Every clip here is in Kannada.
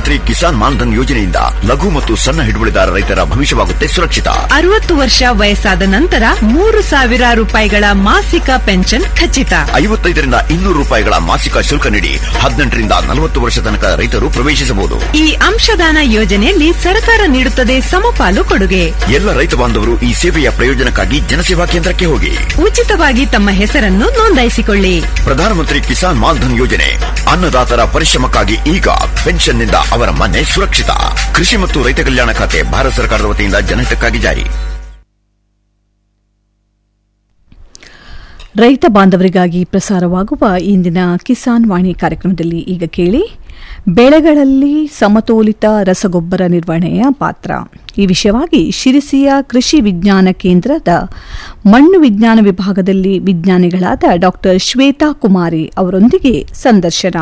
ಪ್ರಧಾನಮಂತ್ರಿ ಕಿಸಾನ್ ಮಾನ್ಧನ್ ಯೋಜನೆಯಿಂದ ಲಘು ಮತ್ತು ಸಣ್ಣ ಹಿಡುವಳಿದಾರ ರೈತರ ಭವಿಷ್ಯವಾಗುತ್ತೆ ಸುರಕ್ಷಿತ ಅರವತ್ತು ವರ್ಷ ವಯಸ್ಸಾದ ನಂತರ ಮೂರು ಸಾವಿರ ರೂಪಾಯಿಗಳ ಮಾಸಿಕ ಪೆನ್ಷನ್ ಖಚಿತ ಐವತ್ತೈದರಿಂದ ಇನ್ನೂರು ರೂಪಾಯಿಗಳ ಮಾಸಿಕ ಶುಲ್ಕ ನೀಡಿ ಹದಿನೆಂಟರಿಂದ ನಲವತ್ತು ವರ್ಷ ತನಕ ರೈತರು ಪ್ರವೇಶಿಸಬಹುದು ಈ ಅಂಶದಾನ ಯೋಜನೆಯಲ್ಲಿ ಸರ್ಕಾರ ನೀಡುತ್ತದೆ ಸಮಪಾಲು ಕೊಡುಗೆ ಎಲ್ಲ ರೈತ ಬಾಂಧವರು ಈ ಸೇವೆಯ ಪ್ರಯೋಜನಕ್ಕಾಗಿ ಜನಸೇವಾ ಕೇಂದ್ರಕ್ಕೆ ಹೋಗಿ ಉಚಿತವಾಗಿ ತಮ್ಮ ಹೆಸರನ್ನು ನೋಂದಾಯಿಸಿಕೊಳ್ಳಿ ಪ್ರಧಾನಮಂತ್ರಿ ಕಿಸಾನ್ ಮಾನ್ಧನ್ ಯೋಜನೆ ಅನ್ನದಾತರ ಪರಿಶ್ರಮಕ್ಕಾಗಿ ಈಗ ಪೆನ್ಷನ್ನಿಂದ ಅವರ ಮನೆ ಸುರಕ್ಷಿತ ಕೃಷಿ ಮತ್ತು ರೈತ ಕಲ್ಯಾಣ ಖಾತೆ ಭಾರತ ಸರ್ಕಾರದ ವತಿಯಿಂದ ಜನಹಿತಕ್ಕಾಗಿ ಜಾರಿ ರೈತ ಬಾಂಧವರಿಗಾಗಿ ಪ್ರಸಾರವಾಗುವ ಇಂದಿನ ಕಿಸಾನ್ ವಾಣಿ ಕಾರ್ಯಕ್ರಮದಲ್ಲಿ ಈಗ ಕೇಳಿ ಬೆಳೆಗಳಲ್ಲಿ ಸಮತೋಲಿತ ರಸಗೊಬ್ಬರ ನಿರ್ವಹಣೆಯ ಪಾತ್ರ ಈ ವಿಷಯವಾಗಿ ಶಿರಸಿಯ ಕೃಷಿ ವಿಜ್ಞಾನ ಕೇಂದ್ರದ ಮಣ್ಣು ವಿಜ್ಞಾನ ವಿಭಾಗದಲ್ಲಿ ವಿಜ್ಞಾನಿಗಳಾದ ಡಾಕ್ಟರ್ ಶ್ವೇತಾ ಕುಮಾರಿ ಅವರೊಂದಿಗೆ ಸಂದರ್ಶನ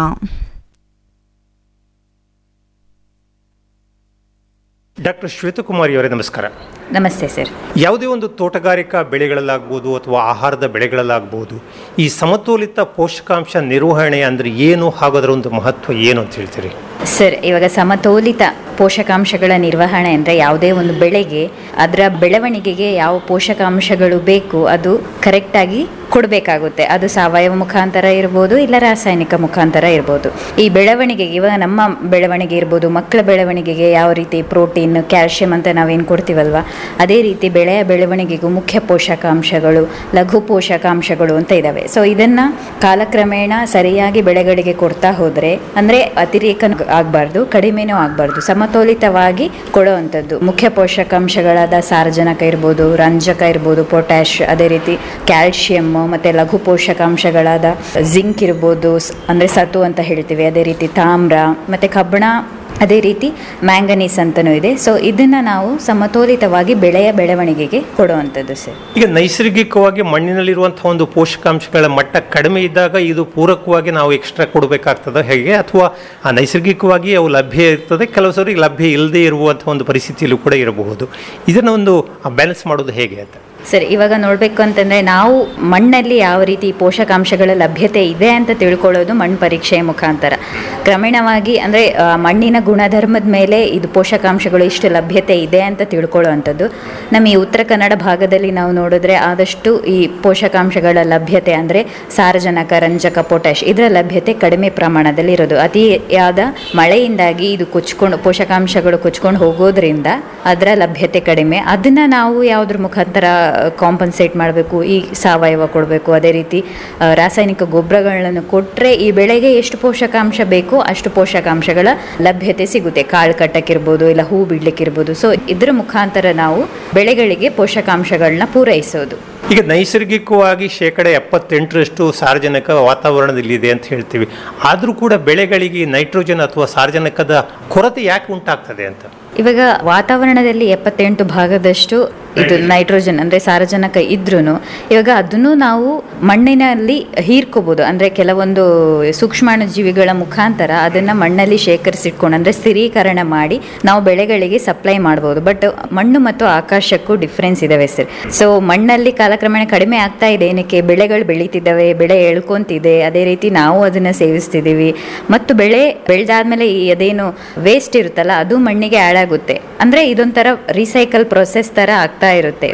ಡಾಕ್ಟರ್ ಶ್ವೇತಕುಮಾರಿ ಅವರೇ ನಮಸ್ಕಾರ ನಮಸ್ತೆ ಸರ್ ಯಾವುದೇ ಒಂದು ತೋಟಗಾರಿಕಾ ಬೆಳೆಗಳಲ್ಲಾಗ್ಬೋದು ಅಥವಾ ಆಹಾರದ ಬೆಳೆಗಳಲ್ಲಾಗ್ಬೋದು ಈ ಸಮತೋಲಿತ ಪೋಷಕಾಂಶ ನಿರ್ವಹಣೆ ಅಂದರೆ ಏನು ಹಾಗೂ ಅದರ ಒಂದು ಮಹತ್ವ ಏನು ಅಂತ ಹೇಳ್ತೀರಿ ಸರ್ ಇವಾಗ ಸಮತೋಲಿತ ಪೋಷಕಾಂಶಗಳ ನಿರ್ವಹಣೆ ಅಂದರೆ ಯಾವುದೇ ಒಂದು ಬೆಳೆಗೆ ಅದರ ಬೆಳವಣಿಗೆಗೆ ಯಾವ ಪೋಷಕಾಂಶಗಳು ಬೇಕು ಅದು ಕರೆಕ್ಟಾಗಿ ಕೊಡಬೇಕಾಗುತ್ತೆ ಅದು ಸಾವಯವ ಮುಖಾಂತರ ಇರ್ಬೋದು ಇಲ್ಲ ರಾಸಾಯನಿಕ ಮುಖಾಂತರ ಇರ್ಬೋದು ಈ ಬೆಳವಣಿಗೆಗೆ ಇವಾಗ ನಮ್ಮ ಬೆಳವಣಿಗೆ ಇರ್ಬೋದು ಮಕ್ಕಳ ಬೆಳವಣಿಗೆಗೆ ಯಾವ ರೀತಿ ಪ್ರೋಟೀನ್ ಕ್ಯಾಲ್ಶಿಯಂ ಅಂತ ನಾವೇನು ಕೊಡ್ತೀವಲ್ವ ಅದೇ ರೀತಿ ಬೆಳೆಯ ಬೆಳವಣಿಗೆಗೂ ಮುಖ್ಯ ಪೋಷಕಾಂಶಗಳು ಲಘು ಪೋಷಕಾಂಶಗಳು ಅಂತ ಇದ್ದಾವೆ ಸೊ ಇದನ್ನು ಕಾಲಕ್ರಮೇಣ ಸರಿಯಾಗಿ ಬೆಳೆಗಳಿಗೆ ಕೊಡ್ತಾ ಹೋದರೆ ಅಂದರೆ ಅತಿರೇಕ ಆಗಬಾರ್ದು ಕಡಿಮೆನೂ ಆಗಬಾರ್ದು ಸಮತೋಲಿತವಾಗಿ ಕೊಡುವಂಥದ್ದು ಮುಖ್ಯ ಪೋಷಕಾಂಶಗಳಾದ ಸಾರಜನಕ ಇರ್ಬೋದು ರಂಜಕ ಇರ್ಬೋದು ಪೊಟ್ಯಾಶ್ ಅದೇ ರೀತಿ ಕ್ಯಾಲ್ಶಿಯಮ್ ಮತ್ತು ಲಘು ಪೋಷಕಾಂಶಗಳಾದ ಜಿಂಕ್ ಇರ್ಬೋದು ಸ್- ಅಂದರೆ ಸತು ಅಂತ ಹೇಳ್ತೀವಿ ಅದೇ ರೀತಿ ತಾಮ್ರ ಮತ್ತು ಕಬ್ಬಣ ಅದೇ ರೀತಿ ಮ್ಯಾಂಗನೀಸ್ ಅಂತಲೂ ಇದೆ ಸೊ ಇದನ್ನು ನಾವು ಸಮತೋಲಿತವಾಗಿ ಬೆಳೆಯ ಬೆಳವಣಿಗೆಗೆ ಕೊಡುವಂಥದ್ದು ಸರ್ ಈಗ ನೈಸರ್ಗಿಕವಾಗಿ ಮಣ್ಣಿನಲ್ಲಿರುವಂತಹ ಒಂದು ಪೋಷಕಾಂಶಗಳ ಮಟ್ಟ ಕಡಿಮೆ ಇದ್ದಾಗ ಇದು ಪೂರಕವಾಗಿ ನಾವು ಎಕ್ಸ್ಟ್ರಾ ಕೊಡಬೇಕಾಗ್ತದೆ ಹೇಗೆ ಅಥವಾ ಆ ನೈಸರ್ಗಿಕವಾಗಿ ಅವು ಲಭ್ಯ ಇರ್ತದೆ ಕೆಲವು ಸರಿ ಲಭ್ಯ ಇಲ್ಲದೆ ಇರುವಂತಹ ಒಂದು ಪರಿಸ್ಥಿತಿಯಲ್ಲೂ ಕೂಡ ಇರಬಹುದು ಇದನ್ನು ಒಂದು ಬ್ಯಾಲೆನ್ಸ್ ಮಾಡೋದು ಹೇಗೆ ಅಂತ ಸರಿ ಇವಾಗ ನೋಡಬೇಕು ಅಂತಂದರೆ ನಾವು ಮಣ್ಣಲ್ಲಿ ಯಾವ ರೀತಿ ಪೋಷಕಾಂಶಗಳ ಲಭ್ಯತೆ ಇದೆ ಅಂತ ತಿಳ್ಕೊಳ್ಳೋದು ಮಣ್ಣು ಪರೀಕ್ಷೆಯ ಮುಖಾಂತರ ಕ್ರಮೇಣವಾಗಿ ಅಂದರೆ ಮಣ್ಣಿನ ಗುಣಧರ್ಮದ ಮೇಲೆ ಇದು ಪೋಷಕಾಂಶಗಳು ಇಷ್ಟು ಲಭ್ಯತೆ ಇದೆ ಅಂತ ತಿಳ್ಕೊಳ್ಳೋವಂಥದ್ದು ನಮ್ಮ ಈ ಉತ್ತರ ಕನ್ನಡ ಭಾಗದಲ್ಲಿ ನಾವು ನೋಡಿದ್ರೆ ಆದಷ್ಟು ಈ ಪೋಷಕಾಂಶಗಳ ಲಭ್ಯತೆ ಅಂದರೆ ಸಾರಜನಕ ರಂಜಕ ಪೊಟ್ಯಾಶ್ ಇದರ ಲಭ್ಯತೆ ಕಡಿಮೆ ಪ್ರಮಾಣದಲ್ಲಿ ಇರೋದು ಅತಿಯಾದ ಮಳೆಯಿಂದಾಗಿ ಇದು ಕೊಚ್ಕೊಂಡು ಪೋಷಕಾಂಶಗಳು ಕೊಚ್ಕೊಂಡು ಹೋಗೋದ್ರಿಂದ ಅದರ ಲಭ್ಯತೆ ಕಡಿಮೆ ಅದನ್ನು ನಾವು ಯಾವುದ್ರ ಮುಖಾಂತರ ಕಾಂಪನ್ಸೇಟ್ ಮಾಡಬೇಕು ಈ ಸಾವಯವ ಕೊಡಬೇಕು ಅದೇ ರೀತಿ ಆ, ರಾಸಾಯನಿಕ ಗೊಬ್ಬರಗಳನ್ನು ಕೊಟ್ಟರೆ ಈ ಬೆಳೆಗೆ ಎಷ್ಟು ಪೋಷಕಾಂಶ ಬೇಕೋ ಅಷ್ಟು ಪೋಷಕಾಂಶಗಳ ಲಭ್ಯತೆ ಸಿಗುತ್ತೆ ಕಾಳು ಕಟ್ಟಕ್ಕಿರ್ಬೋದು ಇಲ್ಲ ಹೂ ಬಿಡ್ಲಿಕ್ಕಿರ್ಬೋದು ಸೊ ಇದರ ಮುಖಾಂತರ ನಾವು ಬೆಳೆಗಳಿಗೆ ಪೋಷಕಾಂಶಗಳನ್ನ ಪೂರೈಸೋದು ಈಗ ನೈಸರ್ಗಿಕವಾಗಿ ಶೇಕಡ ಎಪ್ಪತ್ತೆಂಟರಷ್ಟು ಸಾರ್ವಜನಿಕ ವಾತಾವರಣದಲ್ಲಿದೆ ಅಂತ ಹೇಳ್ತೀವಿ ಆದರೂ ಕೂಡ ಬೆಳೆಗಳಿಗೆ ನೈಟ್ರೋಜನ್ ಅಥವಾ ಸಾರ್ವಜನಿಕದ ಕೊರತೆ ಯಾಕೆ ಉಂಟಾಗ್ತದೆ ಅಂತ ಇವಾಗ ವಾತಾವರಣದಲ್ಲಿ ಎಪ್ಪತ್ತೆಂಟು ಭಾಗದಷ್ಟು ಇದು ನೈಟ್ರೋಜನ್ ಅಂದರೆ ಸಾರಜನಕ ಇದ್ರೂ ಇವಾಗ ಅದನ್ನು ನಾವು ಮಣ್ಣಿನಲ್ಲಿ ಹೀರ್ಕೋಬೋದು ಅಂದರೆ ಕೆಲವೊಂದು ಸೂಕ್ಷ್ಮಾಣು ಜೀವಿಗಳ ಮುಖಾಂತರ ಅದನ್ನು ಮಣ್ಣಲ್ಲಿ ಶೇಖರಿಸಿಟ್ಕೊಂಡು ಅಂದರೆ ಸ್ಥಿರೀಕರಣ ಮಾಡಿ ನಾವು ಬೆಳೆಗಳಿಗೆ ಸಪ್ಲೈ ಮಾಡ್ಬೋದು ಬಟ್ ಮಣ್ಣು ಮತ್ತು ಆಕಾಶಕ್ಕೂ ಡಿಫ್ರೆನ್ಸ್ ಇದಾವೆ ಸರ್ ಸೊ ಮಣ್ಣಲ್ಲಿ ಕಾಲಕ್ರಮೇಣ ಕಡಿಮೆ ಆಗ್ತಾ ಇದೆ ಏನಕ್ಕೆ ಬೆಳೆಗಳು ಬೆಳೀತಿದ್ದಾವೆ ಬೆಳೆ ಎಳ್ಕೊಂತಿದೆ ಅದೇ ರೀತಿ ನಾವು ಅದನ್ನು ಸೇವಿಸ್ತಿದ್ದೀವಿ ಮತ್ತು ಬೆಳೆ ಬೆಳೆದಾದ್ಮೇಲೆ ಈ ಅದೇನು ವೇಸ್ಟ್ ಇರುತ್ತಲ್ಲ ಅದು ಮಣ್ಣಿಗೆ ಆಳಾಗುತ್ತೆ ಅಂದರೆ ಇದೊಂಥರ ರೀಸೈಕಲ್ ಪ್ರೊಸೆಸ್ ಥರ ಆಗ್ತಾ ಇರುತ್ತೆ